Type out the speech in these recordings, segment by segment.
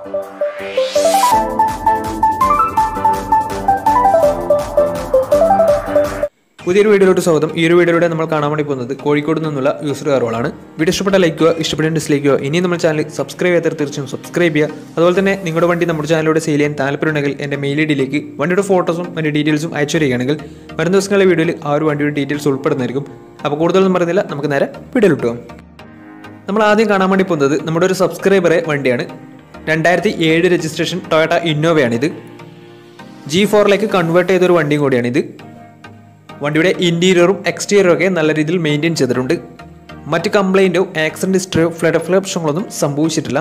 പുതിയൊരു വീഡിയോയിലോട്ട് സ്വാഗതം ഈ ഒരു വീഡിയോയിലൂടെ നമ്മൾ കാണാൻ വേണ്ടി പോകുന്നത് കോഴിക്കോട് നിന്നുള്ള യൂസർ കാറുകളാണ് വീഡിയോ ഇഷ്ടപ്പെട്ട ലൈക്ക് ചെയ്യുക ഇഷ്ടപ്പെട്ട ഡിസ്ലൈക്ക് ചെയ്യുക ഇനി നമ്മുടെ ചാനൽ സബ്സ്ക്രൈബ് ചെയ്യാത്ത തീർച്ചയായും സബ്സ്ക്രൈബ് ചെയ്യുക അതുപോലെ തന്നെ നിങ്ങളുടെ വണ്ടി നമ്മുടെ ചാനലിലൂടെ സെയിൽ ചെയ്യാൻ താല്പര്യമുണ്ടെങ്കിൽ എൻ്റെ മെയിൽ ഐ ഡിയിലേക്ക് വണ്ടിയുടെ ഫോട്ടോസും മറ്റ് ഡീറ്റെയിൽസും അയച്ചു തരികയാണെങ്കിൽ വരും ദിവസങ്ങളിലെ വീഡിയോയിൽ ആ ഒരു വണ്ടിയുടെ ഡീറ്റെയിൽസ് ഉൾപ്പെടുന്നതായിരിക്കും അപ്പോൾ കൂടുതലൊന്നും പറയുന്നില്ല നമുക്ക് നേരെ വീഡിയോയിൽ ഇട്ടുക നമ്മൾ ആദ്യം കാണാൻ വേണ്ടി പോകുന്നത് നമ്മുടെ ഒരു സബ്സ്ക്രൈബറെ വണ്ടിയാണ് രണ്ടായിരത്തി ഏഴ് രജിസ്ട്രേഷൻ ടൊയോട്ട ഇന്നോവയാണിത് ജി ഫോറിലേക്ക് കൺവേർട്ട് ചെയ്തൊരു വണ്ടിയും കൂടിയാണിത് വണ്ടിയുടെ ഇൻറ്റീരിയറും എക്സ്റ്റീരിയറും ഒക്കെ നല്ല രീതിയിൽ മെയിൻറ്റെയിൻ ചെയ്തിട്ടുണ്ട് മറ്റ് കംപ്ലൈൻറ്റോ ആക്സിഡൻറ്റ് ഹിസ്റ്ററിയോ ഫ്ലഡ് ഫ്ലപ്ഷങ്ങളൊന്നും സംഭവിച്ചിട്ടില്ല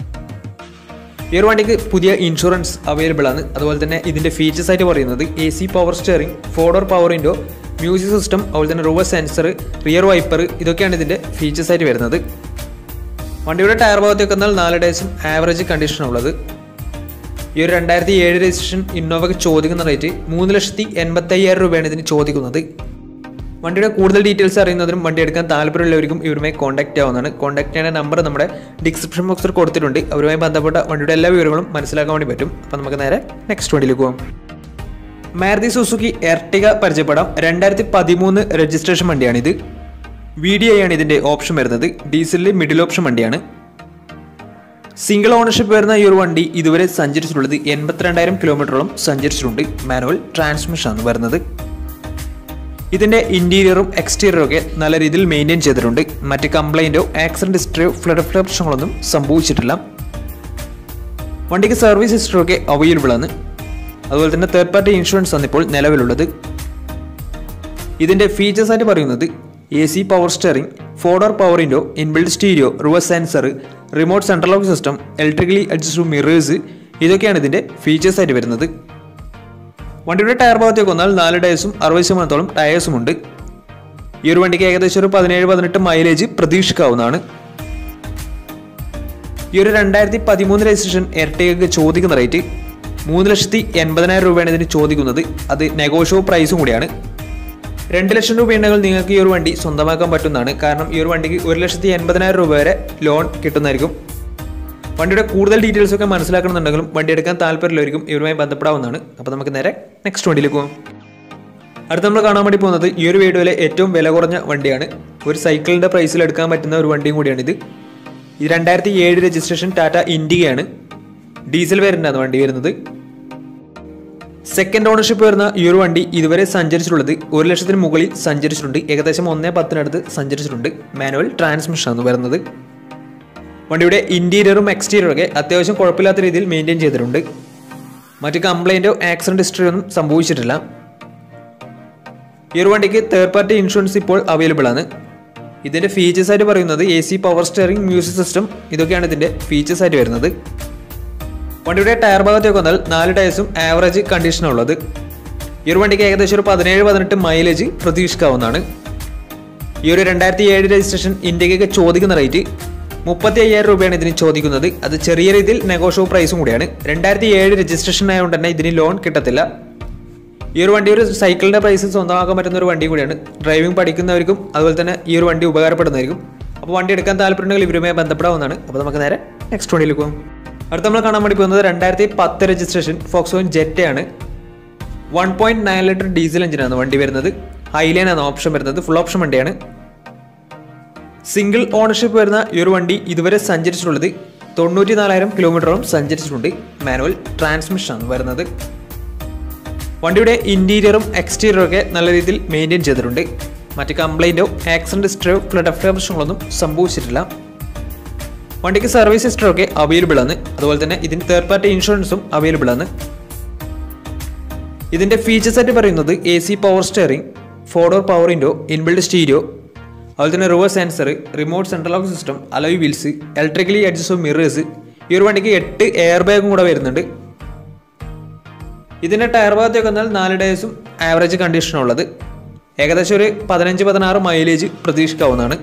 ഈ ഒരു വണ്ടിക്ക് പുതിയ ഇൻഷുറൻസ് അവൈലബിൾ ആണ് അതുപോലെ തന്നെ ഇതിൻ്റെ ഫീച്ചേഴ്സ് ആയിട്ട് പറയുന്നത് A C power steering four door power window music system അതുപോലെ തന്നെ റിവേഴ്സ് സെൻസർ റിയർ വൈപ്പർ ഇതൊക്കെയാണ് ഇതിൻ്റെ ഫീച്ചേഴ്സ് ആയിട്ട് വരുന്നത് വണ്ടിയുടെ ടയർ ഭാഗത്തേക്ക് വന്നാൽ നാല് ഡേയ്സും ആവറേജ് കണ്ടീഷനുള്ളത് ഈ ഒരു രണ്ടായിരത്തി ഏഴ് രജിസ്ട്രേഷൻ ഇന്നോവയ്ക്ക് ചോദിക്കുന്ന റേറ്റ് മൂന്ന് ലക്ഷത്തി എൺപത്തയ്യായിരം രൂപയാണ് ഇതിന് ചോദിക്കുന്നത് വണ്ടിയുടെ കൂടുതൽ ഡീറ്റെയിൽസ് അറിയുന്നതിനും വണ്ടി എടുക്കാൻ താല്പര്യമുള്ളവർക്കും ഇവരുമായി കോൺടാക്ട് ആവുന്നതാണ് കോൺടാക്ട് ചെയ്യുന്ന നമ്പർ നമ്മുടെ ഡിസ്ക്രിപ്ഷൻ ബോക്സിൽ കൊടുത്തിട്ടുണ്ട് അവരുമായി ബന്ധപ്പെട്ട വണ്ടിയുടെ എല്ലാ വിവരങ്ങളും മനസ്സിലാക്കാൻ വേണ്ടി പറ്റും അപ്പോൾ നമുക്ക് നേരെ നെക്സ്റ്റ് വണ്ടിയിലേക്ക് പോകാം മാരുതി സുസുക്കി എർട്ടിക പരിചയപ്പെടാം രണ്ടായിരത്തി പതിമൂന്ന് രജിസ്ട്രേഷൻ വണ്ടിയാണിത് വി ഡി ഐ ആണ് ഇതിൻ്റെ ഓപ്ഷൻ വരുന്നത് ഡീസലിൽ മിഡിൽ ഓപ്ഷൻ വണ്ടിയാണ് സിംഗിൾ ഓണർഷിപ്പ് വരുന്ന ഈ ഒരു വണ്ടി ഇതുവരെ സഞ്ചരിച്ചിട്ടുള്ളത് എൺപത്തിരണ്ടായിരം കിലോമീറ്ററോളം സഞ്ചരിച്ചിട്ടുണ്ട് മാനുവൽ ട്രാൻസ്മിഷൻ ആണ് വരുന്നത് ഇതിന്റെ ഇന്റീരിയറും എക്സ്റ്റീരിയറും ഒക്കെ നല്ല രീതിയിൽ മെയിൻറ്റെയിൻ ചെയ്തിട്ടുണ്ട് മറ്റ് കംപ്ലൈൻറ്റോ ആക്സിഡന്റ് ഹിസ്റ്ററിയോ ഫ്ലഡ് പ്രശ്നങ്ങളൊന്നും സംഭവിച്ചിട്ടില്ല വണ്ടിക്ക് സർവീസ് ഹിസ്റ്ററി ഒക്കെ അവൈലബിൾ ആണ് അതുപോലെ തന്നെ തേർഡ് പാർട്ടി ഇൻഷുറൻസ് ആണ് ഇപ്പോൾ നിലവിലുള്ളത് ഇതിന്റെ ഫീച്ചേഴ്സ് ആയിട്ട് പറയുന്നത് A C power steering four door power window inbuilt stereo reverse sensor remote central lock system electrically adjust mirrors ഇതൊക്കെയാണ് ഇതിന്റെ ഫീച്ചേഴ്സ് ആയിട്ട് വരുന്നത് വണ്ടിയുടെ ടയർ ഭാഗത്തേക്ക് വന്നാൽ നാല് ടയേഴ്സും അറുപത് ശതമാനത്തോളം ടയേഴ്സും ഉണ്ട് ഈ ഒരു വണ്ടിക്ക് ഏകദേശം ഒരു പതിനേഴ് പതിനെട്ട് മൈലേജ് പ്രതീക്ഷിക്കാവുന്നതാണ് ഈ ഒരു രണ്ടായിരത്തി പതിമൂന്ന് രജിസ്ട്രേഷൻ എർട്ടികക്ക് ചോദിക്കുന്ന റേറ്റ് മൂന്ന് ലക്ഷത്തി എൺപതിനായിരം രൂപയാണ് ഇതിന് ചോദിക്കുന്നത് അത് നെഗോഷ്യോ പ്രൈസും കൂടിയാണ് രണ്ട് ലക്ഷം രൂപയുണ്ടെങ്കിൽ നിങ്ങൾക്ക് ഈ ഒരു വണ്ടി സ്വന്തമാക്കാൻ പറ്റുന്നതാണ് കാരണം ഈ ഒരു വണ്ടിക്ക് ഒരു ലക്ഷത്തി എൺപതിനായിരം രൂപ വരെ ലോൺ കിട്ടുന്നതായിരിക്കും വണ്ടിയുടെ കൂടുതൽ ഡീറ്റെയിൽസ് ഒക്കെ മനസ്സിലാക്കണമെന്നുണ്ടെങ്കിലും വണ്ടി എടുക്കാൻ താല്പര്യമുള്ളവർക്കും ഇവരുമായി ബന്ധപ്പെടാവുന്നതാണ് അപ്പോൾ നമുക്ക് നേരെ നെക്സ്റ്റ് വണ്ടിയിലേക്ക് പോകാം അടുത്ത നമ്മൾ കാണാൻ വേണ്ടി പോകുന്നത് ഈ ഒരു വീഡിയോയിലെ ഏറ്റവും വില കുറഞ്ഞ വണ്ടിയാണ് ഒരു സൈക്കിളിൻ്റെ പ്രൈസിൽ എടുക്കാൻ പറ്റുന്ന ഒരു വണ്ടിയും കൂടിയാണിത് ഇത് രണ്ടായിരത്തി ഏഴ് രജിസ്ട്രേഷൻ ടാറ്റ ഇൻഡിഗയാണ് ഡീസൽ വേരിയൻ്റാണ് വണ്ടി വരുന്നത് സെക്കൻഡ് ഓണർഷിപ്പ് വരുന്ന ഈ ഒരു വണ്ടി ഇതുവരെ സഞ്ചരിച്ചിട്ടുള്ളത് ഒരു ലക്ഷത്തിന് മുകളിൽ സഞ്ചരിച്ചിട്ടുണ്ട് ഏകദേശം ഒന്നേ പത്തിനടുത്ത് സഞ്ചരിച്ചിട്ടുണ്ട് മാനുവൽ ട്രാൻസ്മിഷൻ ആണ് വരുന്നത് വണ്ടിയുടെ ഇൻറ്റീരിയറും എക്സ്റ്റീരിയറും ഒക്കെ അത്യാവശ്യം കുഴപ്പമില്ലാത്ത രീതിയിൽ മെയിൻറ്റെയിൻ ചെയ്തിട്ടുണ്ട് മറ്റ് കംപ്ലൈൻറ്റോ ആക്സിഡൻറ്റ് ഹിസ്റ്ററി ഒന്നും സംഭവിച്ചിട്ടില്ല ഈ ഒരു വണ്ടിക്ക് തേർഡ് പാർട്ടി ഇൻഷുറൻസ് ഇപ്പോൾ അവൈലബിൾ ആണ് ഇതിൻ്റെ ഫീച്ചേഴ്സ് ആയിട്ട് പറയുന്നത് A C power steering music system ഇതൊക്കെയാണ് ഇതിൻ്റെ ഫീച്ചേഴ്സ് ആയിട്ട് വരുന്നത് വണ്ടിയുടെ ടയർ ഭാഗത്തേക്ക് വന്നാൽ നാല് ടയേഴ്സും ആവറേജ് കണ്ടീഷനുള്ളത് ഈ ഒരു വണ്ടിക്ക് ഏകദേശം ഒരു പതിനേഴ് പതിനെട്ട് മൈലേജ് പ്രതീക്ഷിക്കാവുന്നതാണ് ഈ ഒരു രണ്ടായിരത്തി ഏഴ് രജിസ്ട്രേഷൻ ഇന്ത്യക്കൊക്കെ ചോദിക്കുന്ന റേറ്റ് മുപ്പത്തി അയ്യായിരം രൂപയാണ് ഇതിന് ചോദിക്കുന്നത് അത് ചെറിയ രീതിയിൽ നെഗോഷ്യോ പ്രൈസും കൂടിയാണ് രണ്ടായിരത്തി ഏഴ് രജിസ്ട്രേഷൻ ആയതുകൊണ്ട് തന്നെ ഇതിന് ലോൺ കിട്ടത്തില്ല ഈ ഒരു വണ്ടി ഒരു സൈക്കിളിൻ്റെ പ്രൈസ് സ്വന്തമാക്കാൻ പറ്റുന്ന ഒരു വണ്ടി കൂടിയാണ് ഡ്രൈവിംഗ് പഠിക്കുന്നവർക്കും അതുപോലെ തന്നെ ഈ ഒരു വണ്ടി ഉപകാരപ്പെടുന്നതായിരിക്കും അപ്പോൾ വണ്ടി എടുക്കാൻ താല്പര്യമുണ്ടെങ്കിൽ ഇവരുമായി ബന്ധപ്പെടാവുന്നതാണ് അപ്പോൾ നമുക്ക് നേരെ നെക്സ്റ്റ് വണ്ടിയിലേക്ക് പോകും അടുത്ത നമ്മൾ കാണാൻ വേണ്ടി പോകുന്നത് രണ്ടായിരത്തി പത്ത് രജിസ്ട്രേഷൻ ഫോക്സോൺ ജെറ്റയാണ് one point nine litre diesel എഞ്ചിനാണ് വണ്ടി വരുന്നത് ഹൈലൈൻ ആണ് ഓപ്ഷൻ വരുന്നത് ഫുൾ ഓപ്ഷൻ വണ്ടിയാണ് സിംഗിൾ ഓണർഷിപ്പ് വരുന്ന ഈ ഒരു വണ്ടി ഇതുവരെ സഞ്ചരിച്ചിട്ടുള്ളത് തൊണ്ണൂറ്റി നാലായിരം കിലോമീറ്ററോളം സഞ്ചരിച്ചിട്ടുണ്ട് മാനുവൽ ട്രാൻസ്മിഷൻ ആണ് വരുന്നത് വണ്ടിയുടെ ഇൻറ്റീരിയറും എക്സ്റ്റീരിയറും ഒക്കെ നല്ല രീതിയിൽ മെയിൻറ്റെയിൻ ചെയ്തിട്ടുണ്ട് മറ്റ് കംപ്ലൈൻറ്റോ ആക്സിഡൻറ്റ് ഹിസ്റ്ററിയോ ഫ്ലഡ് പ്രശ്നങ്ങളൊന്നും സംഭവിച്ചിട്ടില്ല വണ്ടിക്ക് സർവീസ് ഹിസ്റ്ററി ഒക്കെ അവൈലബിൾ ആണ് അതുപോലെ തന്നെ ഇതിന് തേർഡ് പാർട്ടി ഇൻഷുറൻസും അവൈലബിൾ ആണ് ഇതിന്റെ ഫീച്ചേഴ്സ് ആയിട്ട് പറയുന്നത് A C power steering four door power window inbuilt stereo അതുപോലെ തന്നെ reverse sensor remote central lock system alloy wheels electrically adjust mirrors ഈ ഒരു വണ്ടിക്ക് എട്ട് എയർ ബാഗും കൂടെ വരുന്നുണ്ട് ഇതിന്റെ ടയർ ഭാഗത്തേക്ക് വന്നാൽ നാല് ഡേയ്സും ആവറേജ് കണ്ടീഷനുള്ളത് ഏകദേശം ഒരു പതിനഞ്ച് പതിനാറ് മൈലേജ് പ്രതീക്ഷിക്കാവുന്നതാണ്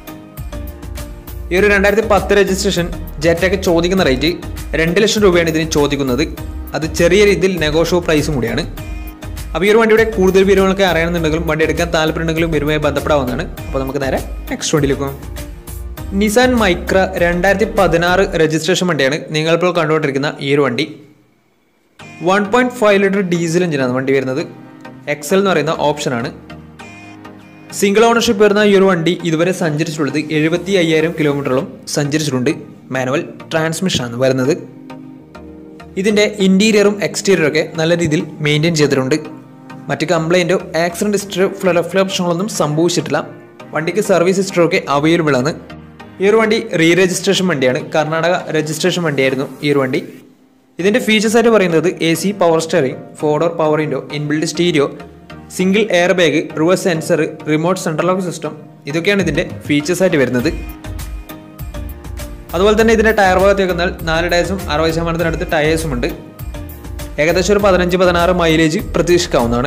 ഈ ഒരു രണ്ടായിരത്തി പത്ത് രജിസ്ട്രേഷൻ ജെറ്റൊക്കെ ചോദിക്കുന്ന റേറ്റ് രണ്ട് ലക്ഷം രൂപയാണ് ഇതിന് ചോദിക്കുന്നത് അത് ചെറിയ രീതിയിൽ നെഗോഷ്യോ പ്രൈസും കൂടിയാണ് അപ്പോൾ ഈ ഒരു വണ്ടിയുടെ കൂടുതൽ വിവരങ്ങളൊക്കെ അറിയണമെന്നുണ്ടെങ്കിലും വണ്ടി എടുക്കാൻ താല്പര്യമുണ്ടെങ്കിലും ഇവരുമായി ബന്ധപ്പെടാവുന്നതാണ് അപ്പോൾ നമുക്ക് നേരെ നെക്സ്റ്റ് വണ്ടിയിലേക്ക് പോകാം നിസാൻ മൈക്ര രണ്ടായിരത്തി പതിനാറ് രജിസ്ട്രേഷൻ വണ്ടിയാണ് നിങ്ങളിപ്പോൾ കണ്ടുകൊണ്ടിരിക്കുന്ന ഈ ഒരു വണ്ടി one point five litre diesel എഞ്ചിനാണ് വണ്ടി വരുന്നത് എക്സൽ എന്ന് പറയുന്ന ഓപ്ഷനാണ് സിംഗിൾ ഓണർഷിപ്പ് വരുന്ന ഈ ഒരു വണ്ടി ഇതുവരെ സഞ്ചരിച്ചിട്ടുള്ളത് എഴുപത്തി അയ്യായിരം കിലോമീറ്ററോളം സഞ്ചരിച്ചിട്ടുണ്ട് മാനുവൽ ട്രാൻസ്മിഷനാണ് വരുന്നത് ഇതിൻ്റെ ഇൻറ്റീരിയറും എക്സ്റ്റീരിയറും ഒക്കെ നല്ല രീതിയിൽ മെയിൻറ്റെയിൻ ചെയ്തിട്ടുണ്ട് മറ്റ് കംപ്ലൈൻറ്റോ ആക്സിഡൻറ്റ് ഹിസ്റ്ററി ഫ്ലഡ് പ്രശ്നങ്ങളൊന്നും സംഭവിച്ചിട്ടില്ല വണ്ടിക്ക് സർവീസ് ഹിസ്റ്ററി ഒക്കെ അവൈലബിൾ ആണ് ഈ ഒരു വണ്ടി റീ രജിസ്ട്രേഷൻ വണ്ടിയാണ് കർണാടക രജിസ്ട്രേഷൻ വണ്ടിയായിരുന്നു ഈ ഒരു വണ്ടി ഇതിൻ്റെ ഫീച്ചേഴ്സ് ആയിട്ട് പറയുന്നത് A C power steering four door power window inbuilt stereo single airbag reverse sensor remote central lock system ഇതൊക്കെയാണ് ഇതിൻ്റെ ഫീച്ചേഴ്സ് ആയിട്ട് വരുന്നത് അതുപോലെ തന്നെ ഇതിൻ്റെ ടയർ ഭാഗത്തേക്ക് വന്നാൽ നാല് ടയേഴ്സും അറുപത് ശതമാനത്തിനടുത്ത് ടയേഴ്സും ഉണ്ട് ഏകദേശം ഒരു പതിനഞ്ച് പതിനാറ് മൈലേജ് പ്രതീക്ഷിക്കാവുന്നതാണ്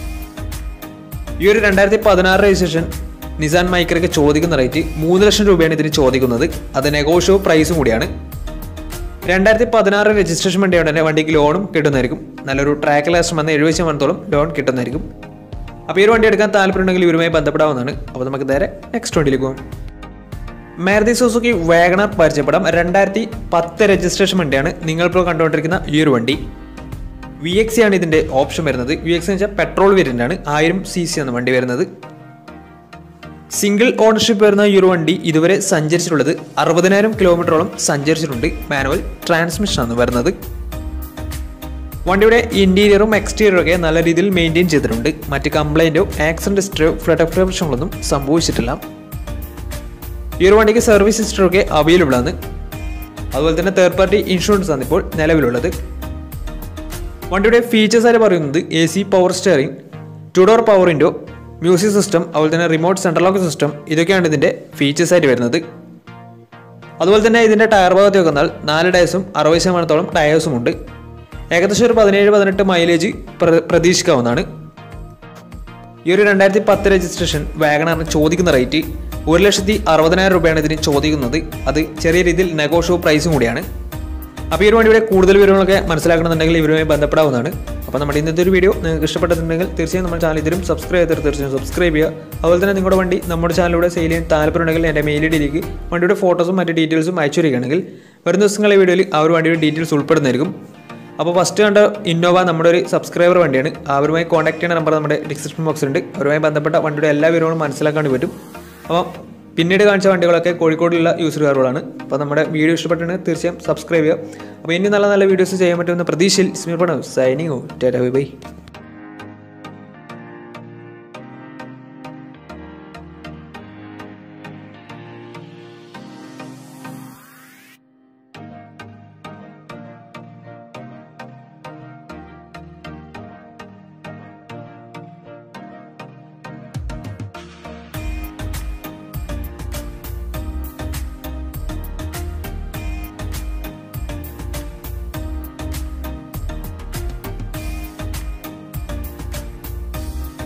ഈ ഒരു രണ്ടായിരത്തി പതിനാറ് രജിസ്ട്രേഷൻ നിസാൻ മൈക്രയ്ക്ക് ചോദിക്കുന്ന റേറ്റ് മൂന്ന് ലക്ഷം രൂപയാണ് ഇതിന് ചോദിക്കുന്നത് അത് നെഗോഷ്യോ പ്രൈസും കൂടിയാണ് രണ്ടായിരത്തി പതിനാറ് രജിസ്ട്രേഷൻ വണ്ടിയോടെ തന്നെ വണ്ടിക്ക് ലോണും കിട്ടുന്നതായിരിക്കും നല്ലൊരു ട്രാക്ക് ലാസ്റ്റ് വന്ന് എഴുപത് ശതമാനത്തോളം ലോൺ കിട്ടുന്നതായിരിക്കും അപ്പോൾ ഈ ഒരു വണ്ടി എടുക്കാൻ താല്പര്യമുണ്ടെങ്കിൽ ഇവരുമായി ബന്ധപ്പെടാവുന്നതാണ് അപ്പോൾ നമുക്ക് നേരെ നെക്സ്റ്റ് വണ്ടിയിലേക്ക് പോകാം മാരുതി സുസുക്കി വാഗണർ പരിചയപ്പെടാം രണ്ടായിരത്തി പത്ത് രജിസ്ട്രേഷൻ വണ്ടിയാണ് നിങ്ങളിപ്പോൾ കണ്ടുകൊണ്ടിരിക്കുന്ന ഈ ഒരു വണ്ടി വി എക്സ് ആണ് ഇതിൻ്റെ ഓപ്ഷൻ വരുന്നത് വി എക്സ് എന്ന് വെച്ചാൽ പെട്രോൾ വേരിയൻ്റ് ആണ് ആയിരം സി സി ആണ് വണ്ടി വരുന്നത് സിംഗിൾ ഓണർഷിപ്പ് വരുന്ന ഈ ഒരു വണ്ടി ഇതുവരെ സഞ്ചരിച്ചിട്ടുള്ളത് അറുപതിനായിരം കിലോമീറ്ററോളം സഞ്ചരിച്ചിട്ടുണ്ട് മാനുവൽ ട്രാൻസ്മിഷൻ ആണ് വരുന്നത് വണ്ടിയുടെ ഇന്റീരിയറും എക്സ്റ്റീരിയറും ഒക്കെ നല്ല രീതിയിൽ മെയിൻറ്റെയിൻ ചെയ്തിട്ടുണ്ട് മറ്റ് കംപ്ലൈൻറ്റോ ആക്സിഡന്റ് ഹിസ്റ്ററിയോ ഫ്ലഡ് പ്രശ്നങ്ങളൊന്നും സംഭവിച്ചിട്ടില്ല ഈ ഒരു വണ്ടിക്ക് സർവീസ് ഹിസ്റ്ററി ഒക്കെ അവൈലബിൾ ആണ് അതുപോലെ തന്നെ തേർഡ് പാർട്ടി ഇൻഷുറൻസ് ആണ് ഇപ്പോൾ നിലവിലുള്ളത് വണ്ടിയുടെ ഫീച്ചേഴ്സ് ആയിട്ട് പറയുന്നത് A C power steering two door power window music system അതുപോലെ തന്നെ റിമോട്ട് സെൻട്രൽ ലോക്ക് സിസ്റ്റം ഇതൊക്കെയാണ് ഇതിൻ്റെ ഫീച്ചേഴ്സ് ആയിട്ട് വരുന്നത് അതുപോലെ തന്നെ ഇതിൻ്റെ ടയർ ഭാഗത്തേക്ക് വന്നാൽ നാല് ടയേഴ്സും അറുപത് ശതമാനത്തോളം ടയേഴ്സും ഉണ്ട് ഏകദേശം ഒരു പതിനേഴ് പതിനെട്ട് മൈലേജ് പ്രതീക്ഷിക്കാവുന്നതാണ് ഈ ഒരു രണ്ടായിരത്തി പത്ത് രജിസ്ട്രേഷൻ വാഗണറിന് ചോദിക്കുന്ന റേറ്റ് ഒരു ലക്ഷത്തി അറുപതിനായിരം രൂപയാണ് ഇതിന് ചോദിക്കുന്നത് അത് ചെറിയ രീതിയിൽ നെഗോഷ്യോ പ്രൈസും കൂടിയാണ് അപ്പോൾ ഈ ഒരു വണ്ടിയുടെ കൂടുതൽ വിവരങ്ങളൊക്കെ മനസ്സിലാക്കണമെന്നുണ്ടെങ്കിൽ ഇവരുമായി ബന്ധപ്പെടാവുന്നതാണ് അപ്പോൾ നമ്മുടെ ഇന്നത്തെ ഒരു വീഡിയോ നിങ്ങൾക്ക് ഇഷ്ടപ്പെട്ടിട്ടുണ്ടെങ്കിൽ തീർച്ചയായും നമ്മുടെ ചാനൽ ഇതിലും സബ്സ്ക്രൈബ് ചെയ്തിട്ട് തീർച്ചയായും സബ്സ്ക്രൈബ് ചെയ്യുക അതുപോലെ തന്നെ നിങ്ങളുടെ വണ്ടി നമ്മുടെ ചാനലിലൂടെ സെയിൽ ചെയ്യാൻ താല്പര്യമുണ്ടെങ്കിൽ എൻ്റെ മെയിൽ ഐ ഡിയിലേക്ക് വണ്ടിയുടെ ഫോട്ടോസും മറ്റ് ഡീറ്റെയിൽസും അയച്ചു വരികയാണെങ്കിൽ വരുന്ന ദിവസങ്ങളിലെ വീഡിയോയിൽ ആ ഒരു വണ്ടിയുടെ ഡീറ്റെയിൽസ് ഉൾപ്പെടുന്നതായിരിക്കും അപ്പോൾ ഫസ്റ്റ് കണ്ട ഇന്നോവ നമ്മുടെ ഒരു സബ്സ്ക്രൈബർ വണ്ടിയാണ് അവരുമായി കോൺടാക്ട് ചെയ്യുന്ന നമ്പർ നമ്മുടെ ഡിസ്ക്രിപ്ഷൻ ബോക്സിലുണ്ട് അവരുമായി ബന്ധപ്പെട്ട വണ്ടിയുടെ എല്ലാ വിവരങ്ങളും മനസ്സിലാക്കാൻ വേണ്ടി പറ്റും അപ്പോൾ പിന്നീട് കാണിച്ച വണ്ടികളൊക്കെ കോഴിക്കോടുള്ള യൂസറുകാരുകളാണ് അപ്പോൾ നമ്മുടെ വീഡിയോ ഇഷ്ടപ്പെട്ടിട്ടുണ്ടെങ്കിൽ തീർച്ചയായും സബ്സ്ക്രൈബ് ചെയ്യുക അപ്പോൾ ഇനി നല്ല നല്ല വീഡിയോസ് ചെയ്യാൻ പറ്റുമെന്ന പ്രതീക്ഷയിൽ സ്മീർപ്പണം സൈനിങ് ബൈ